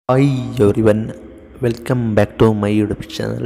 hi everyone welcome back to my YouTube channel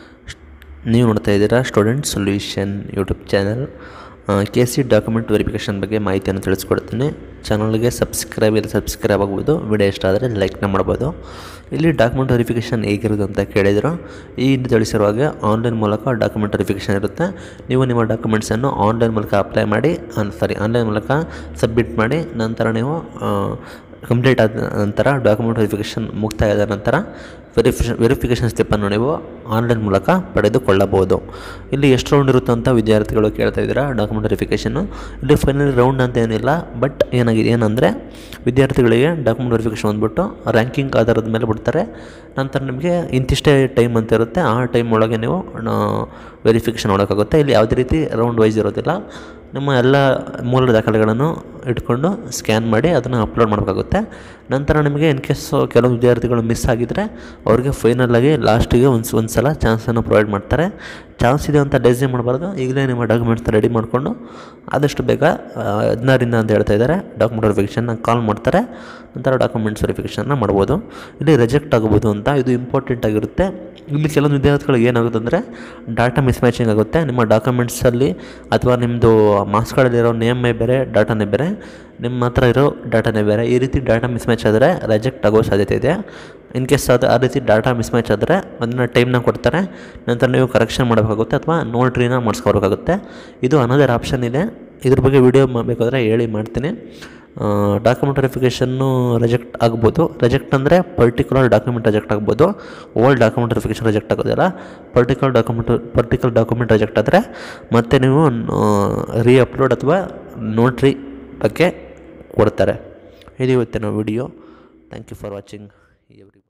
ನೀವು ನೋಡ್ತಾ ಇದ್ದೀರಾ student solution YouTube channel K C document verification ಬಗ್ಗೆ ಮಾಹಿತಿಯನ್ನು ತಿಳಿಸ್ಕೊಡ್ತೀನಿ ಚಾನಲ್ಗೆ ಸಬ್ಸ್ಕ್ರೈಬ್ ಇಲ್ಲ ಸಬ್ಸ್ಕ್ರೈಬ್ ಆಗ್ಬೋದು ವಿಡಿಯೋ ಇಷ್ಟ ಆದರೆ ಲೈಕ್ನ ಮಾಡ್ಬೋದು ಇಲ್ಲಿ ಡಾಕ್ಯುಮೆಂಟ್ ವೆರಿಫಿಕೇಷನ್ ಹೇಗಿರೋದು ಅಂತ ಕೇಳಿದರು ಈ ಹಿಂದೆ ತಿಳಿಸಿರುವಾಗ ಆನ್ಲೈನ್ ಮೂಲಕ ಡಾಕ್ಯುಮೆಂಟ್ ವೆರಿಫಿಕೇಷನ್ ಇರುತ್ತೆ ನೀವು ನಿಮ್ಮ ಡಾಕ್ಯುಮೆಂಟ್ಸನ್ನು ಆನ್ಲೈನ್ ಮೂಲಕ ಅಪ್ಲೈ ಮಾಡಿ ಸಾರಿ ಆನ್ಲೈನ್ ಮೂಲಕ ಸಬ್ಮಿಟ್ ಮಾಡಿ ನಂತರ ನೀವು ಕಂಪ್ಲೀಟ್ ಆದ ನಂತರ ಡಾಕ್ಯುಮೆಂಟ್ ವೆರಿಫಿಕೇಷನ್ ಮುಕ್ತಾಯ ಆದ ನಂತರ ವೆರಿಫಿಕೇಷನ್ ವೆರಿಫಿಕೇಷನ್ ಸ್ಲಿಪ್ಪನ್ನು ನೀವು ಆನ್ಲೈನ್ ಮೂಲಕ ಪಡೆದುಕೊಳ್ಳಬಹುದು ಇಲ್ಲಿ ಎಷ್ಟು ರೌಂಡ್ ಇರುತ್ತೆ ಅಂತ ವಿದ್ಯಾರ್ಥಿಗಳು ಕೇಳ್ತಾ ಇದ್ದೀರಾ ಡಾಕ್ಯುಮೆಂಟ್ ವೆರಿಫಿಕೇಷನ್ನು ಇಲ್ಲಿ ಫೈನಲ್ ರೌಂಡ್ ಅಂತ ಏನಿಲ್ಲ ಬಟ್ ಏನಾಗಿದೆ ಏನಂದರೆ ವಿದ್ಯಾರ್ಥಿಗಳಿಗೆ ಡಾಕ್ಯುಮೆಂಟ್ ವೆರಿಫಿಕೇಷನ್ ಬಂದ್ಬಿಟ್ಟು ರ್ಯಾಂಕಿಂಗ್ ಆಧಾರದ ಮೇಲೆ ಬಿಡ್ತಾರೆ ನಂತರ ನಿಮಗೆ ಇಂತಿಷ್ಟೇ ಟೈಮ್ ಅಂತ ಇರುತ್ತೆ ಆ ಟೈಮ್ ಒಳಗೆ ನೀವು ವೆರಿಫಿಕೇಷನ್ ಮಾಡೋಕ್ಕಾಗುತ್ತೆ ಇಲ್ಲಿ ಯಾವುದೇ ರೀತಿ ರೌಂಡ್ ವೈಸ್ ಇರೋದಿಲ್ಲ ನಿಮ್ಮ ಎಲ್ಲ ಮೂಲ ದಾಖಲೆಗಳನ್ನು ಇಟ್ಕೊಂಡು ಸ್ಕ್ಯಾನ್ ಮಾಡಿ ಅದನ್ನು ಅಪ್ಲೋಡ್ ಮಾಡಬೇಕಾಗುತ್ತೆ ನಂತರ ನಿಮಗೆ ಇನ್ ಕೇಸ್ ಕೆಲವು ವಿದ್ಯಾರ್ಥಿಗಳು ಮಿಸ್ ಆಗಿದ್ದರೆ ಅವ್ರಿಗೆ ಫೈನಲಾಗಿ ಲಾಸ್ಟಿಗೆ ಒಂದು ಒಂದು ಸಲ ಚಾನ್ಸನ್ನು ಪ್ರೊವೈಡ್ ಮಾಡ್ತಾರೆ ಚಾನ್ಸ್ ಇದೆ ಅಂತ ಡೆಸಿಷನ್ ಮಾಡಬಾರ್ದು ಈಗಲೇ ನಿಮ್ಮ ಡಾಕ್ಯುಮೆಂಟ್ಸ್ ರೆಡಿ ಮಾಡಿಕೊಂಡು ಆದಷ್ಟು ಬೇಗ ಹದಿನಾರಿಂದ ಅಂತ ಹೇಳ್ತಾ ಇದ್ದಾರೆ ಡಾಕ್ಯುಮೆಂಟ್ ವೆರಿಫಿಕೇಷನ್ನ ಕಾಲ್ ಮಾಡ್ತಾರೆ ನಂತರ ಡಾಕ್ಯುಮೆಂಟ್ಸ್ ವೆರಿಫಿಕೇಷನ್ನ ಮಾಡ್ಬೋದು ಇಲ್ಲಿ ರಿಜೆಕ್ಟ್ ಆಗ್ಬೋದು ಅಂತ ಇದು ಇಂಪಾರ್ಟೆಂಟ್ ಆಗಿರುತ್ತೆ ಇಲ್ಲಿ ಕೆಲವೊಂದು ವಿದ್ಯಾರ್ಥಿಗಳಿಗೆ ಏನಾಗುತ್ತೆ ಅಂದರೆ ಡಾಟಾ ಮಿಸ್ ಮ್ಯಾಚಿಂಗ್ ಆಗುತ್ತೆ ನಿಮ್ಮ ಡಾಕ್ಯುಮೆಂಟ್ಸಲ್ಲಿ ಅಥವಾ ನಿಮ್ಮದು ಮಾರ್ಕ್ಸ್ ಕಾರ್ಡಲ್ಲಿರೋ ನೇಮೇ ಬೇರೆ ಡಾಟಾನೇ ಬೇರೆ ನಿಮ್ಮ ಹತ್ರ ಇರೋ ಡಾಟಾನೇ ಬೇರೆ ಈ ರೀತಿ ಡಾಟಾ ಮಿಸ್ ಮ್ಯಾಚ್ ಆದರೆ ರಿಜೆಕ್ಟ್ ಆಗೋ ಸಾಧ್ಯತೆ ಇದೆ ಇನ್ ಕೇಸ್ ಅದು ಆ ರೀತಿ ಡಾಟಾ ಮಿಸ್ ಮ್ಯಾಚ್ ಆದರೆ ಅದನ್ನು ಟೈಮ್ನ ಕೊಡ್ತಾರೆ ನಂತರ ನೀವು ಕರೆಕ್ಷನ್ ಮಾಡಬೇಕಾಗುತ್ತೆ ಅಥವಾ ನೋಟ್ರಿನ ಮಾಡಿಸ್ಕೊಬೇಕಾಗುತ್ತೆ ಇದು ಅನದರ್ ಆಪ್ಷನ್ ಇದೆ ಇದ್ರ ಬಗ್ಗೆ ವಿಡಿಯೋ ಮಾಡಬೇಕಾದ್ರೆ ಹೇಳಿ ಮಾಡ್ತೀನಿ ಡಾಕ್ಯುಮೆಂಟ್ ವೆರಿಫಿಕೇಷನ್ನು ರಿಜೆಕ್ಟ್ ಆಗ್ಬೋದು ರಿಜೆಕ್ಟ್ ಅಂದರೆ ಪರ್ಟಿಕ್ಯುಲರ್ ಡಾಕ್ಯುಮೆಂಟ್ ರಿಜೆಕ್ಟ್ ಆಗ್ಬೋದು ಓಲ್ಡ್ ಡಾಕ್ಯುಮೆಂಟ್ ವೆರಿಫಿಕೇಷನ್ ರಿಜೆಕ್ಟ್ ಆಗೋದಿಲ್ಲ particular document particular document reject ಆದರೆ ಮತ್ತೆ ನೀವು ರೀ ಅಪ್ಲೋಡ್ ಅಥವಾ ನೋಟ್ರಿ ಬಗ್ಗೆ ಕೊಡ್ತಾರೆ ಇದು ಇವತ್ತಿನ video thank you for watching every